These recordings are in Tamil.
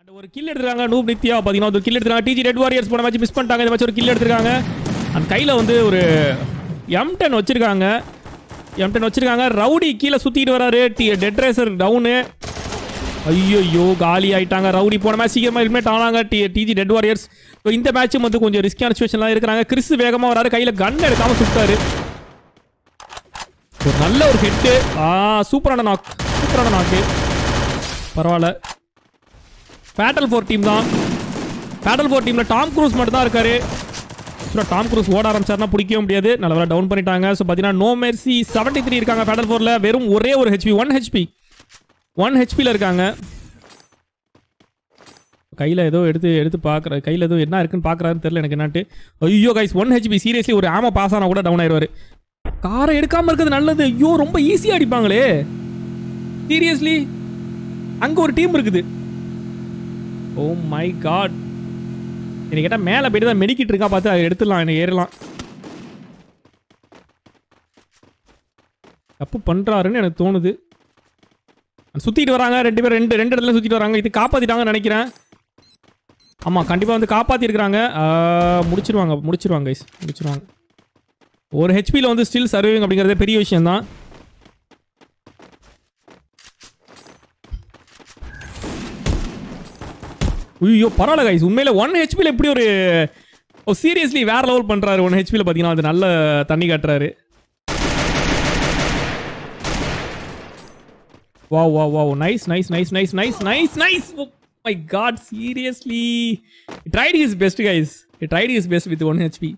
ஒரு கில் எடுத்துருக்காங்க நூப் நித்யா பார்த்தீங்கன்னா ஒரு கில் எடுத்துருக்காங்க டிஜி ரெட் வாரியர்ஸ் போன மேட்ச் மிஸ் பண்ணிட்டாங்க இந்த மேட்ச் ஒரு கில் எடுத்துருக்காங்க அந்த கையில் வந்து ஒரு எம் டென் வச்சிருக்காங்க எம் டென் வச்சிருக்காங்க ரவுடி கீழே சுற்றிட்டு வராரு டி டெட் ரேசர் டவுனு ஐயோ காலி ஆயிட்டாங்க ரவுடி போன மேட்ச் சீக்கிரமாக ஹெல்மெட் ஆனாங்க டி டிஜி டெட் வாரியர்ஸ் ஸோ இந்த மேட்சும் வந்து கொஞ்சம் ரிஸ்கியான சுச்சுவேஷன்லாம் இருக்கிறாங்க கிறிஸ் வேகமாக வராரு கையில் கன் எடுக்காம சுட்டாரு ஒரு நல்ல ஒரு ஹெட்டு ஆ சூப்பரான நாக் சூப்பரான நாக்கு பரவாயில்ல பேட்டல் ஃபோர் டீம் தான் பேட்டல் ஃபோர் டீமில் டாம் க்ரூஸ் மட்டும் தான் இருக்காரு ஸோ டாம் க்ரூஸ் ஓட ஆரம்பிச்சாருன்னா பிடிக்கவே முடியாது நல்ல டவுன் பண்ணிட்டாங்க ஸோ பார்த்தீங்கன்னா நோ மெர்சி செவன்ட்டி த்ரீ இருக்காங்க பேட்டல் ஃபோரில் வெறும் ஒரே ஒரு ஹெச்பி ஒன் ஹெச்பி ஒன் ஹெச்பியில் இருக்காங்க கையில் ஏதோ எடுத்து எடுத்து பார்க்குற கையில் ஏதோ என்ன இருக்குன்னு பார்க்குறாருன்னு தெரியல எனக்கு என்னாட்டு ஐயோ கைஸ் ஒன் ஹெச்பி சீரியஸ்லி ஒரு ஆம பாஸ் ஆனால் கூட டவுன் ஆயிடுவார் காரை எடுக்காமல் இருக்கிறது நல்லது ஐயோ ரொம்ப ஈஸியாக அடிப்பாங்களே சீரியஸ்லி அங்கே ஒரு டீம் இருக்குது ஓ மை காட் எனக்கு கேட்டால் மேலே போயிட்டு தான் மெடிக்கிட்டு இருக்கா பார்த்து அதை எடுத்துடலாம் எனக்கு ஏறலாம் தப்பு பண்ணுறாருன்னு எனக்கு தோணுது சுற்றிட்டு வராங்க ரெண்டு பேர் ரெண்டு ரெண்டு இடத்துல சுற்றிட்டு வராங்க இது காப்பாற்றிட்டாங்கன்னு நினைக்கிறேன் ஆமாம் கண்டிப்பாக வந்து காப்பாற்றிருக்கிறாங்க முடிச்சிருவாங்க முடிச்சிருவாங்க guys முடிச்சிருவாங்க ஒரு ஹெச்பியில் வந்து ஸ்டில் சர்விங் அப்படிங்கிறதே பெரிய விஷயம் தான் ஐயோ பரவாயில்ல கைஸ் உண்மையில ஒன் ஹெச்பியில் எப்படி ஒரு ஓ சீரியஸ்லி வேற லெவல் பண்றாரு ஒன் ஹெச்பியில் பார்த்தீங்கன்னா அது நல்ல தண்ணி காட்டுறாரு வா வா வா nice nice nice nice nice nice nice my god seriously tried his best guys tried his best with one HP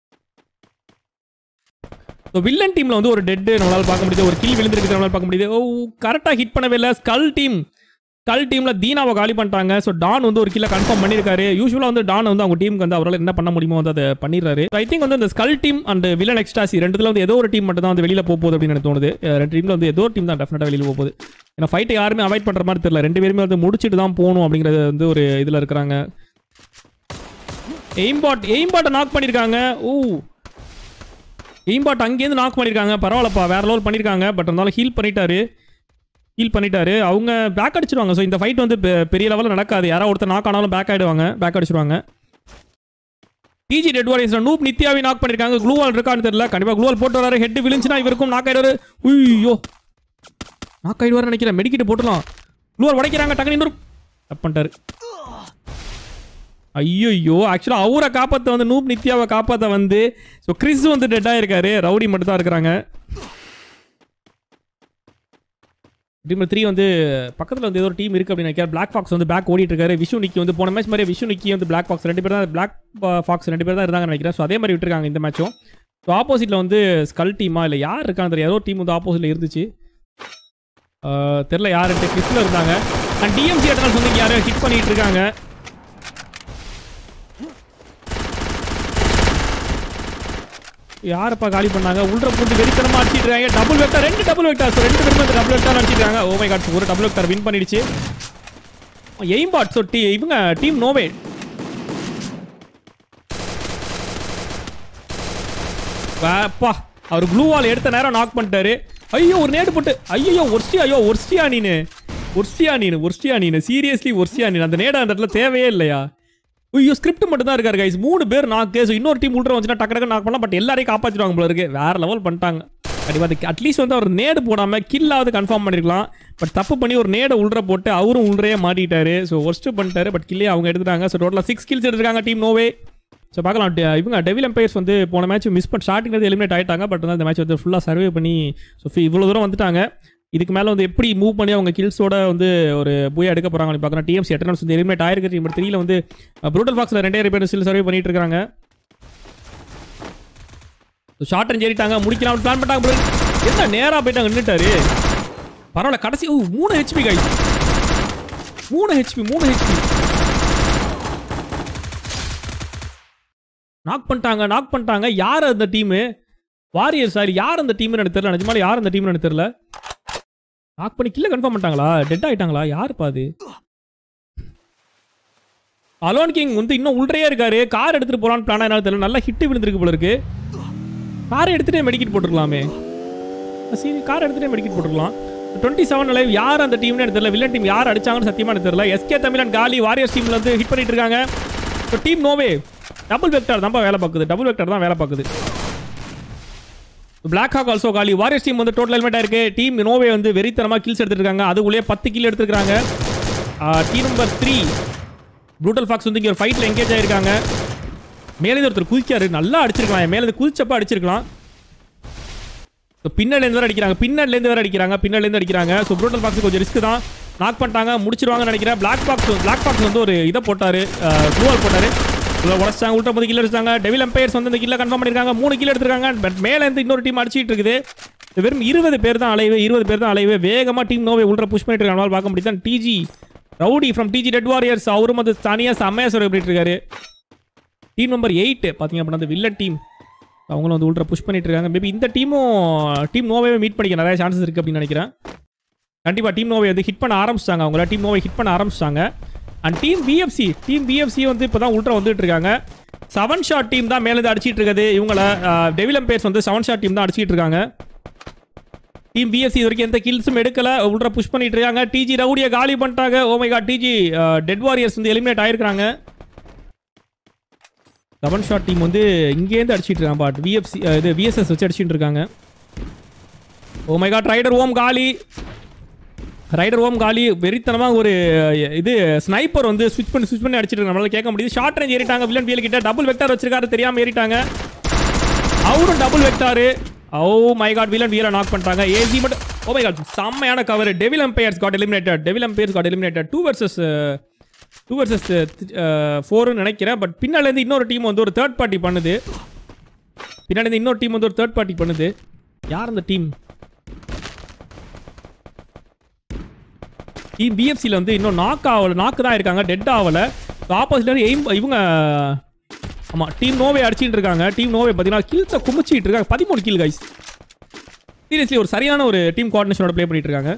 so villain டீமில் வந்து ஒரு டெட்டு நம்மளால் பார்க்க முடியுது ஒரு கில் விழுந்திருக்கு நம்மளால் பார்க்க முடியுது ஓ கரெக்டாக ஹிட் பண்ணவே இல்லை ஸ்கல் டீம் ஸ்கல் டீமில் தீனாவை காலி பண்ணிட்டாங்க ஸோ டான் வந்து ஒரு கில்ல கன்ஃபார்ம் பண்ணியிருக்காரு யூஸ்வலாக வந்து டான் வந்து அவங்க டீமுக்கு வந்து அவரால் என்ன பண்ண முடியுமோ வந்து அதை பண்ணிடுறாரு ஐ திங்க் வந்து இந்த skull team and villain ecstasy ரெண்டுத்துல வந்து ஏதோ ஒரு டீம் மட்டும் தான் வந்து வெளியில் போக போகுது அப்படின்னு எனக்கு தோணுது அஹ் ரெண்டு டீமில் வந்து ஏதோ ஒரு டீம் தான் டெஃபினட்டாக வெளியில் போக போகுது ஏன்னா ஃபைட்டை யாருமே அவாய்ட் பண்ணுற மாதிரி தெரியல ரெண்டு பேருமே வந்து முடிச்சுட்டு தான் போகணும் அப்படிங்கிறது வந்து ஒரு இதில் இருக்கிறாங்க எய்ம்பாட் எய்ம்பாட்டை நாக் பண்ணியிருக்காங்க ஓ எய்ம்பாட் அங்கேருந்து நாக் பண்ணியிருக்காங்க பரவாயில்லப்பா வேற லெவல் பண்ணியிருக்காங்க பட் இருந்தாலும் ஹீல் பண்ணிட்டாரு ஹீல் பண்ணிட்டாரு அவங்க பேக் அடிச்சிருவாங்க ஸோ இந்த ஃபைட் வந்து பெ- பெரிய லெவலில் நடக்காது யாராவது ஒருத்தர் நாக் ஆனாலும் பேக் ஆயிடுவாங்க பேக் அடிச்சிருவாங்க டிஜி ரெட் வாரியர்ஸ் நூப் நித்யாவை நாக் பண்ணியிருக்காங்க க்ளூவால் இருக்கான்னு தெரியல கண்டிப்பாக க்ளூவால் போட்டு வராரு ஹெட் விழுந்துச்சுன்னா இவருக்கும் நாக் ஆயிடுவாரு ஐயோ நாக் ஆயிடுவாரு நினைக்கிறேன் மெடிக்கிட்டு போட்டுலாம் க்ளூவால் உடைக்கிறாங்க டக்குனு இன்னொரு தப்பு பண்ணிட்டாரு ஐயோ ஆக்சுவலாக அவரை காப்பாற்ற வந்து நூப் நித்யாவை காப்பாற்ற வந்து ஸோ கிறிஸ் வந்து டெட்டாக இருக்காரு ரவுடி மட்டும் தான் இருக்கிறாங்க டீம் த்ரீ வந்து பக்கத்தில் வந்து ஏதோ ஒரு டீம் இருக்குது அப்படின்னு நினைக்கிறேன் பிளாக் ஃபாக்ஸ் வந்து பேக் ஓடிட்டு இருக்காரு விஷு நிக்கி வந்து போன மேட்ச் மாதிரி விஷு நிக்கி வந்து பிளாக் ஃபாக்ஸ் ரெண்டு பேர் தான் பிளாக் ஃபாக்ஸ் ரெண்டு பேர் தான் இருந்தாங்க நினைக்கிறேன் ஸோ அதே மாதிரி விட்டுருக்காங்க இந்த மேட்சும் ஸோ ஆப்போசிட்டில் வந்து ஸ்கல் டீமா இல்லை யார் இருக்கான்னு தெரியாது ஏதோ டீம் வந்து ஆப்போசிட்டில் இருந்துச்சு ஆஹ் தெரில யாருன்ட்டு கிறிஸ்டில் இருந்தாங்க அண்ட் டிஎம்சி எட்டனல்ஸ் வந்து இங்க யாரும் ஹிட் பண்ணிட்டு இருக்காங்க யாரப்பா காலி பண்ணாங்க உள்ள பூந்து வெறித்தனமா அடிச்சிட்டு இருக்காங்க டபுள் வெக்டர் ரெண்டு டபுள் வெக்டர் ஸோ ரெண்டு பேருமே டபுள் வெக்டர் அடிச்சிருக்காங்க ஓ மை காட் ஒரு டபுள் வெக்டர் வின் பண்ணிடுச்சு எய்ம் பாட் ஸோ டி இவங்க டீம் நோவே வாப்பா அவர் ப்ளூ வால் எடுத்த நேரம் நாக் பண்ணிட்டாரு ஐயோ ஒரு நேடு போட்டு ஐயோ ஒர்ஸ்டியா ஐயோ ஒர்ஸ்டியா நீனு ஒர்ஸ்டியா நீனு ஒர்ஸ்டியா நீனு சீரியஸ்லி ஒர்ஸ்டியா நீனு அந்த நேடா அந்த இடத்துல தேவையே இல்லையா ஐயோ ஸ்கிரிப்ட் மட்டும் தான் இருக்காரு கைஸ் மூணு பேர் நாக்கு ஸோ இன்னொரு டீம் உள்ள வந்துச்சுன்னா டக்கு டக்கு நாக் பண்ணலாம் பட் எல்லாரையும் காப்பாற்றிடுவாங்க போல இருக்கு வேற லெவல் பண்ணிட்டாங்க கண்டிப்பாக அட்லீஸ்ட் வந்து அவர் நேடு போடாமல் கில்லாவது கன்ஃபார்ம் பண்ணிருக்கலாம் பட் தப்பு பண்ணி ஒரு நேடை உள்ற போட்டு அவரும் உள்ளே மாட்டிட்டாரு ஸோ ஒர்ஸ்ட் பண்ணிட்டாரு பட் கில்லே அவங்க எடுத்துட்டாங்க ஸோ டோட்டலாக சிக்ஸ் கில்ஸ் எடுத்துருக்காங்க டீம் நோவே ஸோ பார்க்கலாம் டெ- இவங்க டெவில் எம்பையர்ஸ் வந்து போன மேட்ச் மிஸ் பண்ணி ஸ்டார்டிங் எலிமினேட் ஆயிட்டாங்க பட் வந்து அந்த மேட்ச் வந்து ஃபுல்லாக சர்வே பண்ணி ஸோ இவ்வளோ தூரம் வந்துட்டாங்க இதுக்கு மேலே வந்து எப்படி மூவ் பண்ணி அவங்க கில்ஸோட வந்து ஒரு பூயா எடுக்க போகிறாங்க பார்க்குறோம் டிஎம்சி எட்டனல்ஸ் வந்து எலிமினேட் ஆயிருக்கு டீம் த்ரீல வந்து ப்ரூட்டல் ஃபாக்ஸில் ரெண்டே பேர் ஸ்டில் சர்வே பண்ணிட்டு இருக்காங்க ஷார்ட் அண்ட் ஏறிட்டாங்க முடிக்கலாம் பிளான் பண்ணிட்டாங்க bro. என்ன நேராக போயிட்டாங்க நின்றுட்டாரு பரவாயில்ல கடைசி ஓ மூணு ஹெச்பி கை மூணு ஹெச்பி மூணு ஹெச்பி நாக் பண்ணிட்டாங்க நாக் பண்ணிட்டாங்க யார் அந்த டீமு வாரியர் சார் யார் அந்த டீம்னு எனக்கு தெரியல நிஜமால யார் அந்த டீம்னு எனக்கு தெரியல நாக் பண்ணி கில்ல கன்ஃபார்ம் பண்ணிட்டாங்களா டெட் ஆயிட்டாங்களா யாருப்பா அது அலோன் கிங் வந்து இன்னும் உள்ளே இருக்காரு கார் எடுத்துட்டு போலான்னு பிளான் என்ன தெரியல நல்லா ஹிட் விழுந்திருக்கு போல இருக்கு காரை எடுத்துட்டே மெடிக்கெட் போட்டுருக்கலாமே சரி கார் எடுத்துட்டே மெடிக்கெட் போட்டுருக்கலாம் டுவெண்ட்டி செவன் லைவ் யார் அந்த டீம்னு எனக்கு தெரியல வில்லன் டீம் யார் அடிச்சாங்கன்னு சத்தியமா எனக்கு தெரியல எஸ்கே தமிழன் காலி வாரியர்ஸ் டீம்ல வந்து ஹிட் பண்ணிட்டு இருக்காங்க இப்போ டீம் நோவே டபுள் வெக்டர் தான்ப்பா வேலை பார்க்குது டபுள் வெக்டர் தான் வேலை பார்க்குது பிளாக் ஹாக் ஆல்சோ காலி வாரியர்ஸ் டீம் வந்து டோட்டல் ஹெல்மெட் ஆயிருக்கு டீம் நோவே வந்து வெறித்தனமாக கில்ஸ் எடுத்துருக்காங்க அதுக்குள்ளேயே பத்து கில் எடுத்துருக்காங்க team number three brutal fox வந்து இங்கே ஒரு ஃபைட்டில் எங்கேஜ் ஆயிருக்காங்க மேலே ஒருத்தர் குதிக்காரு நல்லா அடிச்சிருக்கலாம் மேலே குதிச்சப்ப அடிச்சிருக்கலாம் ஸோ பின்னாடிலேருந்து வேற அடிக்கிறாங்க பின்னாடிலேருந்து வேற அடிக்கிறாங்க பின்னாடிலேருந்து அடிக்கிறாங்க ஸோ ப்ரூட்டல் பாக்ஸ் கொஞ்சம் ரிஸ்க் தான் நாக் பண்ணிட்டாங்க முடிச்சிருவாங்கன்னு நினைக்கிறேன் பிளாக் பாக்ஸ் பிளாக் பாக்ஸ் வந்து ஒரு இதை போட்டார் க்ளூவால் போட்டார் உடச்சாங்க உள்ட்ட போது கில் அடிச்சாங்க டெவில் எம்பையர்ஸ் வந்து இந்த கில்ல கன்ஃபார்ம் பண்ணியிருக்காங்க மூணு கில் எடுத்திருக்காங்க பட் மேலே இருந்து இன்னொரு டீம் அடிச்சிட்டு இருக்குது இது வெறும் இருபது பேர் தான் அலைவு இருபது பேர் தான் அலைவு வேகமாக டீம் நோவை உள்ள புஷ் பண்ணிட்டு இருக்காங்க பார்க்க முடியுது தான் DG rowdy from DG red warriors அவரும் வந்து தனியாக செம்மையாக சொல்ல பண்ணிட்டு இருக்காரு டீம் நம்பர் எயிட் பார்த்தீங்க அப்படின்னா அந்த வில்லன் டீம் அவங்களும் வந்து உள்ள புஷ் பண்ணிட்டு இருக்காங்க மேபி இந்த டீமும் டீம் நோவே மீட் பண்ணிக்க நிறைய சான்சஸ் இருக்குது அப்படின்னு நினைக்கிறேன் கண்டிப்பாக டீம் நோவை வந்து ஹிட் பண்ண ஆரம்பிச்சிட்டாங்க அவங்கள டீம் நோவை ஹிட் பண்ண ஆரம்பிச்சிட்டாங்க and team BFC team BFC வந்து இப்போ தான் உள்ட்ரா வந்துட்டு இருக்காங்க செவன் ஷாட் டீம் தான் மேலேருந்து அடிச்சிட்டு இருக்குது இவங்கள டெவிலம் பேர்ஸ் வந்து செவன் ஷாட் டீம் தான் அடிச்சிட்டு இருக்காங்க டீம் பிஎஸ்சி இது வரைக்கும் எந்த கில்ஸும் எடுக்கல உள்ள புஷ் பண்ணிட்டு இருக்காங்க டிஜி ரவுடியை காலி பண்ணிட்டாங்க oh my god DG dead warriors வந்து எலிமினேட் ஆயிருக்காங்க செவன் ஷாட் டீம் வந்து இங்கேருந்து அடிச்சிட்டு இருக்காங்க பாட் விஎஃப்சி இது விஎஸ்எஸ் வச்சு அடிச்சிட்டு இருக்காங்க ஓமை காட் ரைடர் ஓம் காலி ரைடர் ஓம் காலி வெறித்தனமாக ஒரு அஹ், இது ஸ்னைப்பர் வந்து ஸ்விட்ச் பண்ணி ஸ்விட்ச் பண்ணி அடிச்சிட்டு இருக்காங்க நம்மளால கேட்க முடியுது ஷார்ட் ரேஞ்ச் ஏறிட்டாங்க வில்லன் வீல் கிட்ட டபுள் வெக்டார் வச்சிருக்காரு தெரியாம ஏறிட்டாங்க அவரும் double vector oh my god villain வீல நாக் பண்ணிட்டாங்க ஏசி பட் ஓ மை காட் செம்மையான cover devil empires got eliminated devil empires got eliminated two versus two versus ஃபோர்னு நினைக்கிறேன் பட் பின்னாலேருந்து இன்னொரு டீம் வந்து ஒரு தேர்ட் பார்ட்டி பண்ணுது பின்னாடி இன்னொரு டீம் வந்து ஒரு தேர்ட் பார்ட்டி பண்ணுது யார் அந்த டீம் டீம் பிஎஃப்சியில் வந்து இன்னும் நாக் ஆகல நாக்கு தான் இருக்காங்க டெட் ஆகல ஆப்போசிட்ல எய்ம் இவங்க ஆமாம் டீம் நோவே அடிச்சிட்டு இருக்காங்க டீம் நோவே பார்த்தீங்கன்னா கில்ஸை குமிச்சிட்டு இருக்காங்க பதிமூணு கில் கைஸ் சீரியஸ்லி ஒரு சரியான ஒரு டீம் கோஆர்டினேஷனோட ப்ளே பண்ணிட்டு இருக்காங்க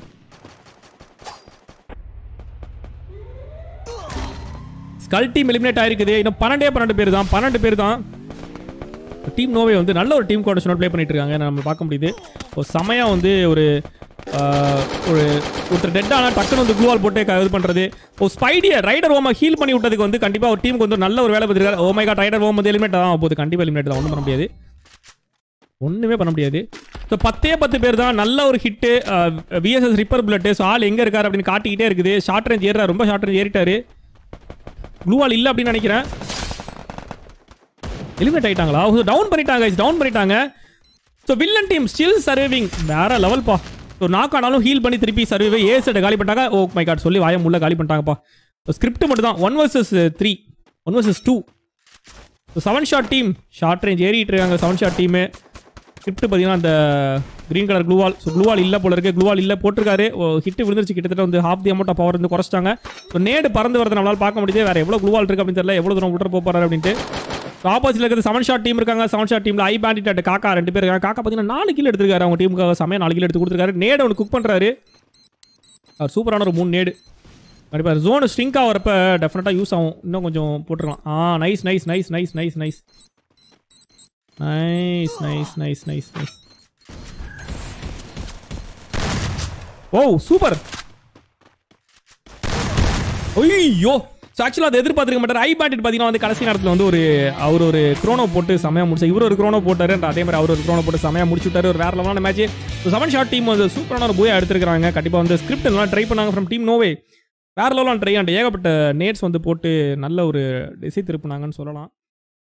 ஸ்கல் டீம் எலிமினேட் ஆயிருக்குது இன்னும் பன்னெண்டே பன்னெண்டு பேர் தான் பன்னெண்டு பேர் தான் டீம் நோவே வந்து நல்ல ஒரு டீம் கோஆர்டினேஷனோட ப்ளே பண்ணிட்டு இருக்காங்க நம்ம பார்க்க முடியுது ஒரு செமையா வந்து ஒரு ஆஹ், ஒரு ஒருத்தர் டெட் ஆனால் டக்குன்னு வந்து க்ளூவால் போட்டு க- இது பண்ணுறது ஒரு ஸ்பைடியை ரைடர் ஓமை ஹீல் பண்ணி விட்டதுக்கு வந்து கண்டிப்பாக ஒரு டீமுக்கு வந்து ஒரு நல்ல ஒரு வேலை பார்த்துருக்காரு ஓமை காட் ரைடர் ஓம் வந்து எலிமினேட் தான் போகுது கண்டிப்பாக எலிமினேட் தான் ஒன்றும் பண்ண முடியாது ஒன்றுமே பண்ண முடியாது ஸோ பத்தே பத்து பேர் தான் நல்ல ஒரு hit VSS ripper bullet so ஆள் எங்கே இருக்கார் அப்படின்னு காட்டிக்கிட்டே இருக்குது ஷார்ட் ரேஞ்ச் ஏறுறாரு ரொம்ப ஷார்ட் ரேஞ்ச் ஏறிட்டாரு க்ளூவால் இல்லை அப்படின்னு நினைக்கிறேன் எலிமினேட் ஆயிட்டாங்களா டவுன் பண்ணிட்டாங்க டவுன் பண்ணிட்டாங்க so villain team still surviving வேற லெவல் பா ஸோ நாக் ஆனாலும் ஹீல் பண்ணி திருப்பி சர்வே ஏ செட்டை காலி பண்ணிட்டாங்க ஓ மை காட் சொல்லி வாயம் உள்ள காலி பண்ணிட்டாங்கப்பா ஸ்கிரிப்ட் மட்டும் தான் one versus three one versus two so seven shot team short range ஏறிட்டு இருக்காங்க செவன் ஷாட் டீமு ஸ்கிரிப்ட் பார்த்தீங்கன்னா அந்த க்ரீன் கலர் க்ளூவால் ஸோ க்ளூவால் இல்லை போல இருக்கு க்ளூவால் இல்லை போட்டிருக்காரு ஹிட் விழுந்துருச்சு கிட்டத்தட்ட வந்து half the amount of power வந்து குறைச்சிட்டாங்க ஸோ நேடு பறந்து வரதை நம்மளால பார்க்க முடியுது வேற எவ்வளோ க்ளூவால் இருக்கு அப்படின்னு தெரியல எவ்வளோ தூரம் விட்டுற போறாரு அப்படின்ட்டு ஆப்போசிட்ல இருக்கிறது செவன் ஷாட் டீம் இருக்காங்க செவன் ஷாட் டீம்ல ஐ பேண்டிட் அட் காக்கா ரெண்டு பேர் இருக்காங்க காக்கா பார்த்தீங்கன்னா நாலு கிலோ எடுத்திருக்காரு அவங்க டீமுக்காக சமயம் நாலு கிலோ எடுத்து கொடுத்துருக்காரு நேடு ஒன்று குக் பண்ணுறாரு அவர் சூப்பரான ஒரு மூணு நேடு கண்டிப்பாக ஜோன் ஸ்ட்ரிங்க் ஆகிறப்ப டெஃபினட்டாக யூஸ் ஆகும் இன்னும் கொஞ்சம் போட்டுருக்கலாம் ஆ nice nice nice nice nice nice nice nice nice nice nice oh super ஐயோ ஆக்சுவலாக அதை எதிர்பார்த்துருக்க மாட்டார் ஐ பேண்டட் பார்த்தீங்கன்னா வந்து கடைசி நேரத்தில் வந்து ஒரு அவர் ஒரு க்ரோனோ போட்டு செமையாக முடிச்சு இவர் ஒரு க்ரோனோ போட்டாரு and அதே மாதிரி அவர் ஒரு க்ரோனோ போட்டு செமையாக முடிச்சு விட்டாரு ஒரு வேற லெவலான மேட்ச் செவன் ஷாட் டீம் வந்து சூப்பரான ஒரு பூயா எடுத்திருக்காங்க கண்டிப்பாக வந்து ஸ்கிரிப்ட் எல்லாம் ட்ரை பண்ணாங்க ஃப்ரம் டீம் நோவே வேற லெவலான ட்ரை அண்ட் ஏகப்பட்ட நேட்ஸ் வந்து போட்டு நல்ல ஒரு திசை திருப்பினாங்கன்னு சொல்லலாம்